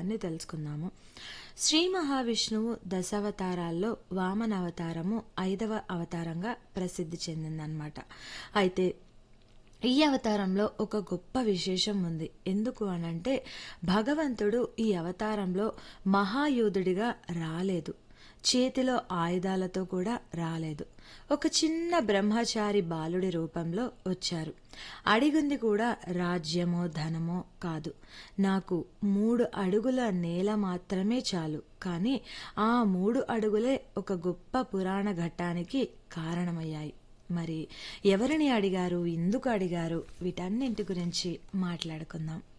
విషయాన్ని తెలుసుకుందాము శ్రీ మహావిష్ణువు దశావతారాల్లో వామన అవతారము ఐదవ అవతారంగా ప్రసిద్ధి చెందిందనమాట అయితే ఈ అవతారంలో ఒక గొప్ప విశేషం ఉంది ఎందుకు అనంటే భగవంతుడు ఈ అవతారంలో మహాయోధుడిగా రాలేదు చేతిలో ఆయుధాలతో కూడా రాలేదు ఒక చిన్న బ్రహ్మచారి బాలుడి రూపంలో వచ్చారు అడిగింది కూడా రాజ్యమో ధనమో కాదు నాకు మూడు అడుగుల నేల మాత్రమే చాలు కానీ ఆ మూడు అడుగులే ఒక గొప్ప పురాణ ఘట్టానికి కారణమయ్యాయి మరి ఎవరిని అడిగారు ఎందుకు అడిగారు వీటన్నింటి గురించి మాట్లాడుకుందాం